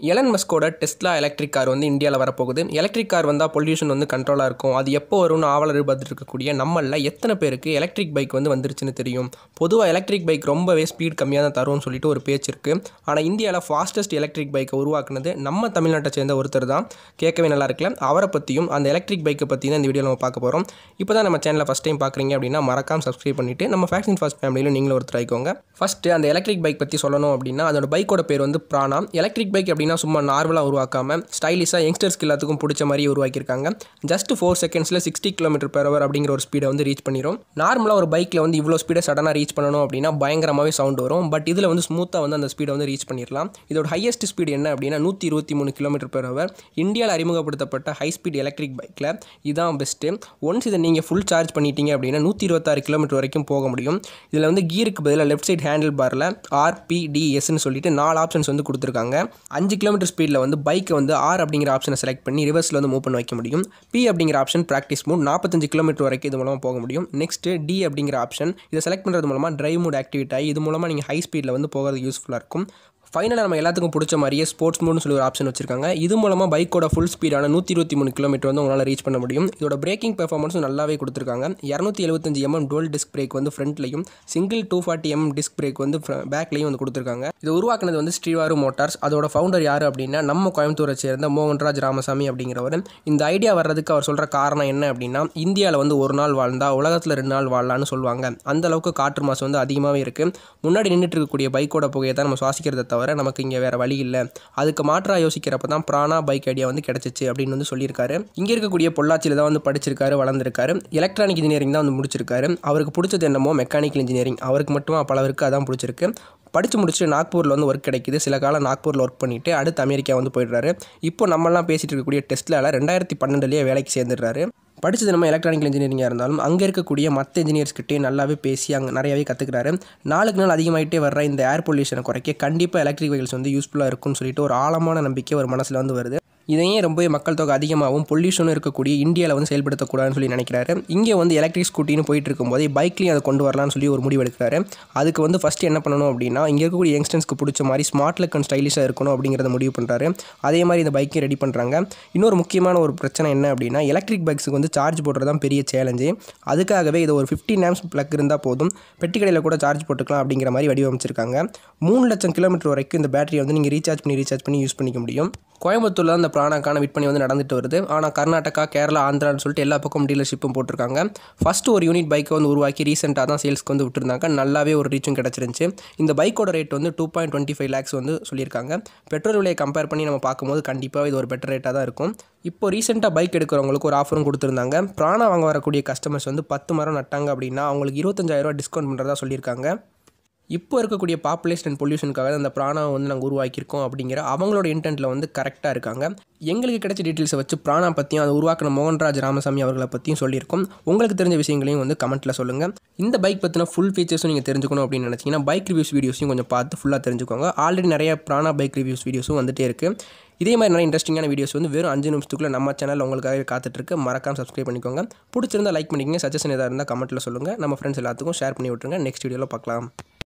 Elon மஸ்கோட Tesla electric car வந்து இந்தியாவில் வரப்போகுது எலக்ட்ரிக் கார் வந்தால் பொல்யூஷன் வந்து கண்ட்ரோலாக இருக்கும் அது எப்போ வரும்னு ஆவலர் எதிர்பார்த்துட்டு இருக்கக்கூடிய நம்மளில் எத்தனை பேருக்கு எலக்ட்ரிக் பைக் வந்து வந்துருச்சுன்னு தெரியும் பொதுவாக எலக்ட்ரிக் பைக் ரொம்பவே ஸ்பீட் கம்மியாக தான் தரும்னு சொல்லிட்டு ஒரு பேச்சு இருக்குது ஆனால் இந்தியாவில் ஃபாஸ்டஸ்ட் எலக்ட்ரிக் பைக்கை உருவாக்குனது நம்ம தமிழ்நாட்டை சேர்ந்த ஒருத்தர் தான் கேட்கவே நல்லா இருக்குல்ல அவரை பற்றியும் அந்த எலக்ட்ரிக் பைக்கை பற்றி தான் இந்த வீடியோவில் நம்ம பார்க்க போகிறோம் இப்போ தான் நம்ம சேனலை ஃபஸ்ட் டைம் பார்க்குறீங்க அப்படின்னா மறக்காம சப்ஸ்கிரைப் பண்ணிவிட்டு நம்ம ஃபேக்ஷன் ஃபர்ஸ்ட் ஃபேமிலியில் நீங்களும் ஒருத்தர் ஆயிக்கோங்க ஃபஸ்ட்டு அந்த எலக்ட்ரிக் பைக் பற்றி சொல்லணும் அப்படின்னா அதோட பைக்கோட பேர் வந்து பிரானா எலக்ட்ரிக் பைக் அப்படின்னா சும்மா நார்மலாக உருவாக்காம ஸ்டைலிஷாக யங்ஸ்டர்ஸ்க்கு எல்லாத்துக்கும் பிடிச்ச மாதிரி உருவாக்கியிருக்காங்க ஜஸ்ட் ஃபோர் செகண்ட்ஸில் சிக்ஸ்டி கிலோமீட்டர் பெர் ஹவர் அப்படிங்கிற ஒரு ஸ்பீடை வந்து ரீச் பண்ணிடும் நார்மலாக ஒரு பைக்கில் வந்து இவ்வளோ ஸ்பீடை சடனாக ரீச் பண்ணணும் அப்படின்னா பயங்கரமாகவே சவுண்ட் வரும் பட் இதில் வந்து ஸ்மூத்தாக வந்து அந்த ஸ்பீடை வந்து ரீச் பண்ணிடலாம் இதோட ஹையஸ்ட் ஸ்பீடு என்ன அப்படின்னா நூற்றி இருபத்தி மூணு கிலோமீட்டர் பெர் ஹவர் இந்தியாவில் அறிமுகப்படுத்தப்பட்ட ஹை ஸ்பீட் எலக்ட்ரிக் பைக்கில் இதான் பெஸ்ட்டு ஒன்ஸ் இதை நீங்கள் ஃபுல் சார்ஜ் பண்ணிட்டீங்க அப்படின்னா நூற்றி இருபத்தாறு கிலோமீட்டர் வரைக்கும் போக முடியும் இதில் வந்து கீருக்கு பதிலாக லெஃப்ட் சைட் ஹேண்டில் பாரில் ஆர்பிடிஎஸ்ன்னு சொல்லிட்டு நாலு ஆப்ஷன்ஸ் வந்து கொடுத்துருக்காங்க அஞ்சு கிலோமீட்டர் ஸ்பீடில் வந்து பைக்கை வந்து ஆர் அப்படிங்கிற ஆப்ஷனை செலக்ட் பண்ணி ரிவர்ஸில் வந்து மூவ் பண்ண வைக்க முடியும் பி அப்படிங்கிற ஆப்ஷன் ப்ராக்டிஸ் மூட் நாற்பத்தஞ்சு கிலோமீட்டர் வரைக்கும் இது மூலமாக போக முடியும் நெக்ஸ்ட்டு டி அப்படிங்கிற ஆப்ஷன் இதை செலக்ட் பண்ணுறது மூலமாக டிரைவ் மூட் ஆக்டிவேட் ஆகி இது மூலமாக நீங்கள் ஹை ஸ்பீடில் வந்து போகிறது யூஸ்ஃபுல்லாக இருக்கும் ஃபைனலாக நம்ம எல்லாத்துக்கும் பிடிச்ச மாதிரியே ஸ்போர்ட்ஸ் மோட்னு சொல்லி ஒரு ஆப்ஷன் வச்சிருக்காங்க இது மூலமாக பைக்கோட ஃபுல் ஸ்பீடான நூற்றி இருபத்தி மூணு கிலோமீட்டர் வந்து உங்களால் ரீச் பண்ண முடியும் இதோட பிரேக்கிங் பெர்ஃபார்மன்ஸும் நல்லாவே கொடுத்துருக்காங்க இரநூத்தி எழுபத்தஞ்சு எம்எம் டோல் டிஸ்க் பிரேக் வந்து ஃப்ரண்ட்லையும் single two forty M disc brake வந்து பேக்லையும் வந்து கொடுத்துருக்காங்க இது உருவாக்குனது வந்து ஸ்ரீவாரு மோட்டார்ஸ் அதோட ஃபவுண்டர் யார் அப்படின்னா நம்ம கோயம்புத்தூரை சேர்ந்த மோகன்ராஜ் ராமசாமி அப்படிங்கிறவர் இந்த ஐடியா வர்றதுக்கு அவர் சொல்கிற காரணம் என்ன அப்படின்னா இந்தியாவில் வந்து ஒரு நாள் வாழ்ந்தா உலகத்தில் ரெண்டு நாள் வாழலான்னு சொல்லுவாங்க அந்த அளவுக்கு காற்று மாசு வந்து அதிகமாகவே இருக்குது முன்னாடி நின்றுட்டு இருக்கக்கூடிய பைக்கோட புகையை தான் நம்ம சுவாசிக்கிறத தவிர நமக்கு இங்கே வேறு வழி இல்லை அதுக்கு மாற்றாக யோசிக்கிறப்ப தான் பிராணா பைக் ஐடியா வந்து கிடச்சிச்சு அப்படின்னு வந்து சொல்லியிருக்காரு இங்கே இருக்கக்கூடிய பொள்ளாச்சியில் தான் வந்து படிச்சிருக்காரு வளர்ந்துருக்காரு எலக்ட்ரானிக் இன்ஜினியரிங் தான் வந்து முடிச்சிருக்காரு அவருக்கு பிடிச்சது என்னமோ மெக்கானிக்கல் இன்ஜினியரிங் அவருக்கு மட்டும் பலவருக்கு அதான் பிடிச்சிருக்கு படித்து முடிச்சுட்டு நாக்பூரில் வந்து ஒர்க் கிடைக்குது சில காலம் நாக்பூரில் ஒர்க் பண்ணிவிட்டு அடுத்து அமெரிக்கா வந்து போயிடுறாரு இப்போ நம்மலாம் பேசிகிட்டு இருக்கக்கூடிய டெஸ்ட்டில் ரெண்டாயிரத்தி பன்னெண்டுலேயே வேலைக்கு சேர்ந்துடுறாரு படித்தது நம்ம எலக்ட்ரானிக்கல் இன்ஜினியரிங்காக இருந்தாலும் அங்கே இருக்கக்கூடிய மற்ற இன்ஜினியர்ஸ்கிட்டே நல்லாவே பேசி அங்கே நிறையாவே கற்றுக்கிறாரு நாளுக்கு நாள் அதிகமாகிட்டே வர்ற இந்த ஏர் பொல்யூஷனை குறைக்க கண்டிப்பாக எலக்ட்ரிக் வெஹிக்கல்ஸ் வந்து யூஸ்ஃபுல்லாக இருக்கும்னு சொல்லிட்டு ஒரு ஆழமான நம்பிக்கை ஒரு மனசில் வந்து வருது இதையே ரொம்பவே மக்கள் தொகை அதிகமாகவும் பொல்யூஷனும் இருக்கக்கூடிய இந்தியாவில் வந்து செயல்படுத்தக்கூடாதுன்னு சொல்லி நினைக்கிறாரு இங்கே வந்து எலக்ட்ரிக் ஸ்கூட்டின்னு போயிட்டு இருக்கும்போது பைக்லேயும் அதை கொண்டு வரலாம்னு சொல்லி ஒரு முடிவு எடுக்கிறாரு அதுக்கு வந்து ஃபஸ்ட்டு என்ன பண்ணணும் அப்படின்னா இங்கே இருக்கக்கூடிய யங்ஸ்டர்ஸ்க்கு பிடிச்ச மாதிரி ஸ்மார்ட் லுக் அண்ட் ஸ்டைலிஷாக இருக்கணும் அப்படிங்கிறத முடிவு பண்ணுறாரு அதே மாதிரி இந்த பைக்கையும் ரெடி பண்ணுறாங்க இன்னொரு முக்கியமான ஒரு பிரச்சனை என்ன அப்படின்னா எலக்ட்ரிக் பைக்ஸுக்கு வந்து சார்ஜ் போடுறது தான் பெரிய சேலஞ்சு அதுக்காகவே இது ஒரு ஃபிஃப்டி நேம்ஸ் ப்ளக் இருந்தால் போதும் பெட்டி கடையில் கூட சார்ஜ் போட்டுக்கலாம் அப்படிங்கிற மாதிரி வடிவமைச்சிருக்காங்க மூணு லட்சம் கிலோமீட்டர் வரைக்கும் இந்த பேட்டரியை வந்து நீங்கள் ரீசார்ஜ் பண்ணி ரீசார்ஜ் பண்ணி யூஸ் பண்ணிக்க முடியும் கோயம்புத்தூரில் அந்த பிராணாக்கான விற்பனை வந்து நடந்துட்டு வருது ஆனால் கர்நாடகா கேரளா ஆந்திரான்னு சொல்லிட்டு எல்லா பக்கம் டீலர்ஷிப்பும் போட்டிருக்காங்க ஃபஸ்ட்டு ஒரு யூனிட் பைக்கை வந்து உருவாக்கி ரீசெண்டாக தான் சேல்ஸ்க்கு வந்து விட்டுருந்தாங்க நல்லாவே ஒரு ரீச்சும் கிடச்சிருந்துச்சு இந்த பைக்கோட ரேட் வந்து two point twenty five lakhs வந்து சொல்லியிருக்காங்க பெட்ரோல் விலையை கம்பேர் பண்ணி நம்ம பார்க்கும்போது கண்டிப்பாக இது ஒரு பெட்டர் ரேட்டாக தான் இருக்கும் இப்போ ரீசெண்டாக பைக் எடுக்கிறவங்களுக்கு ஒரு ஆஃபரும் கொடுத்துருந்தாங்க பிராணா வாங்க வரக்கூடிய கஸ்டமர்ஸ் வந்து பத்து மரம் நட்டாங்க அப்படின்னா அவங்களுக்கு இருபத்தஞ்சாயிரரூவா டிஸ்கவுண்ட் பண்ணுறதா சொல்லியிருக்காங்க இப்போ இருக்கக்கூடிய பாப்புலேஷன் அண்ட் பொல்யூஷனுக்காக அந்த பிராணாவை வந்து நாங்கள் உருவாக்கியிருக்கோம் அப்படிங்கிற அவங்களோட இன்டென்ட்டில் வந்து கரெக்டாக இருக்காங்க எங்களுக்கு கிடைச்ச டீட்டெயில்ஸை வச்சு பிராணா பற்றியும் அதை உருவாக்கின மோகன்ராஜ் ராமசாமி அவர்களை பற்றியும் சொல்லியிருக்கோம் உங்களுக்கு தெரிஞ்ச விஷயங்களையும் வந்து கமெண்ட்டில் சொல்லுங்கள் இந்த பைக் பற்றின ஃபுல் ஃபீச்சர்ஸும் நீங்கள் தெரிஞ்சுக்கணும் அப்படின்னு நினச்சிங்கன்னா பைக் ரிவ்யூஸ் வீடியோஸையும் கொஞ்சம் பார்த்து ஃபுல்லாக தெரிஞ்சுக்கோங்க ஆல்ரெடி நிறைய பிராணா பைக் ரிவ்யூஸ் வீடியோஸும் வந்துட்டே இருக்குது இதே மாதிரி நிறைய இன்ட்ரெஸ்டிங்கான வீடியோஸ் வந்து வெறும் அஞ்சு நிமிஷத்துக்குள்ள நம்ம சேனல் உங்களுக்காக காத்துட்ருக்கு மறக்காம சப்ஸ்கிரைப் பண்ணிக்கோங்க பிடிச்சிருந்தா லைக் பண்ணிக்கங்க சஜஷன் எதாவது இருந்தால் கமெண்ட்டில் சொல்லுங்கள் நம்ம ஃப்ரெண்ட்ஸ் எல்லாத்துக்கும் ஷேர் பண்ணி விட்ருங்க நெக்ஸ்ட் வீடியோவில் பார்க்கலாம்